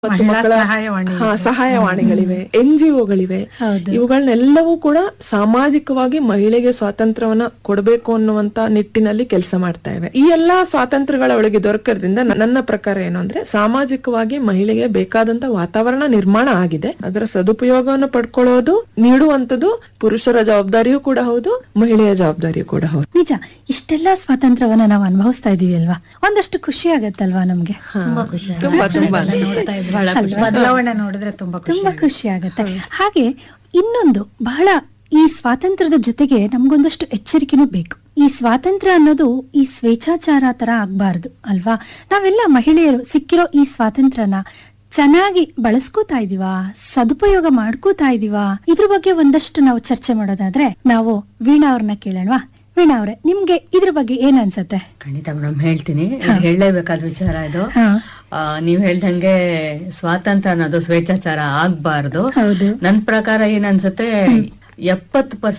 ಮತ್ತು ಮಹಿಳಾ ಮಕ್ಕಳ ಸಹಾಯವಾಣಿ ಹಾ, ಸಹಾಯವಾಣಿಗಳಿವೆ ಎನ್ ಜಿ ಒಗಳಿವೆ ಹೌದು ಇವುಗಳನ್ನೆಲ್ಲವೂ ಕೂಡ ಸಾಮಾಜಿಕವಾಗಿ ಮಹಿಳೆಗೆ ಸ್ವಾತಂತ್ರ್ಯವನ್ನ ಕೊಡಬೇಕು ಅನ್ನುವಂತ ನಿಟ್ಟಿನಲ್ಲಿ ಕೆಲಸ ಮಾಡ್ತಾ ಇವೆ ಈ ಎಲ್ಲಾ ಸ್ವಾತಂತ್ರ್ಯಗಳ ಒಳಗೆ ದೊರಕದ್ರಿಂದ ನ- ನನ್ನ ಪ್ರಕಾರ ಏನು ಅಂದ್ರೆ ಸಾಮಾಜಿಕವಾಗಿ ಮಹಿಳೆಗೆ ಬೇಕಾದಂತ ವಾತಾವರಣ ನಿರ್ಮಾಣ ಆಗಿದೆ ಅದರ ಸದುಪಯೋಗವನ್ನು ಪಡ್ಕೊಳ್ಳೋದು ನೀಡುವಂತದ್ದು ಪುರುಷರ ಜವಾಬ್ದಾರಿಯೂ ಕೂಡ ಹೌದು ಮಹಿಳೆಯ ಜವಾಬ್ದಾರಿಯೂ ಕೂಡ ಹೌದು ನಿಜ ಇಷ್ಟೆಲ್ಲಾ ಸ್ವಾತಂತ್ರ್ಯವನ್ನ ನಾವು ಅನುಭವಿಸ್ತಾ ಇದೀವಿ ಅಲ್ವಾ ಒಂದಷ್ಟು ಖುಷಿ ಆಗತ್ತಲ್ವಾ ನಮ್ಗೆ ತುಂಬಾ ಖುಷಿ ಆಗುತ್ತೆ. ತುಂಬಾ ತುಂಬಾ ಅದೆಲ್ಲ ನೋಡ್ತಾ ಇದ್ರೆ ಬಹಳ ಖುಷಿ. ಬದಲಾವಣೆ ನೋಡಿದ್ರೆ ತುಂಬಾ ಖುಷಿ ತುಂಬಾ ಆಗುತ್ತೆ. ಖುಷಿ ಆಗತ್ತೆ ಹಾಗೆ ಇನ್ನೊಂದು ಬಹಳ ಈ ಸ್ವಾತಂತ್ರ್ಯದ ಜೊತೆಗೆ ನಮ್ಗೊಂದಷ್ಟು ಎಚ್ಚರಿಕೆನೂ ಬೇಕು ಈ ಸ್ವಾತಂತ್ರ್ಯ ಅನ್ನೋದು ಈ ಸ್ವೇಚ್ಛಾಚಾರ ತರ ಆಗ್ಬಾರ್ದು ಅಲ್ವಾ ನಾವೆಲ್ಲ ಮಹಿಳೆಯರು ಸಿಕ್ಕಿರೋ ಈ ಸ್ವಾತಂತ್ರ್ಯನ ಚೆನ್ನಾಗಿ ಬಳಸ್ಕೋತಾ ಇದೀವಾ ಸದುಪಯೋಗ ಮಾಡ್ಕೋತಾ ಇದೀವಾ ಇದ್ರ ಬಗ್ಗೆ ಒಂದಷ್ಟು ನಾವು ಚರ್ಚೆ ಮಾಡೋದಾದ್ರೆ ನಾವು ವೀಣಾ ಅವ್ರನ್ನ ಕೇಳೋಣವಾ ವೀಣಾ ಅವ್ರೆ ನಿಮ್ಗೆ ಇದ್ರ ಬಗ್ಗೆ ಏನ್ ಅನ್ಸತ್ತೆ ಖಂಡಿತ ಮೇಡಮ್ ಹೇಳ್ತೀನಿ ಇದು ಹೇಳಲೇಬೇಕಾದ ವಿಚಾರ ಇದು ಹಾ ಆ, ನೀವ್ ಹೇಳ್ದಂಗೆ ಸ್ವಾತಂತ್ರ್ಯ ಅನ್ನೋದು ಸ್ವೇಚ್ಛಾಚಾರ ಆಗ್ಬಾರ್ದು ಹೌದು ನನ್ ಪ್ರಕಾರ ಏನ್ ಅನ್ಸುತ್ತೆ ಎಪ್ಪತ್ತು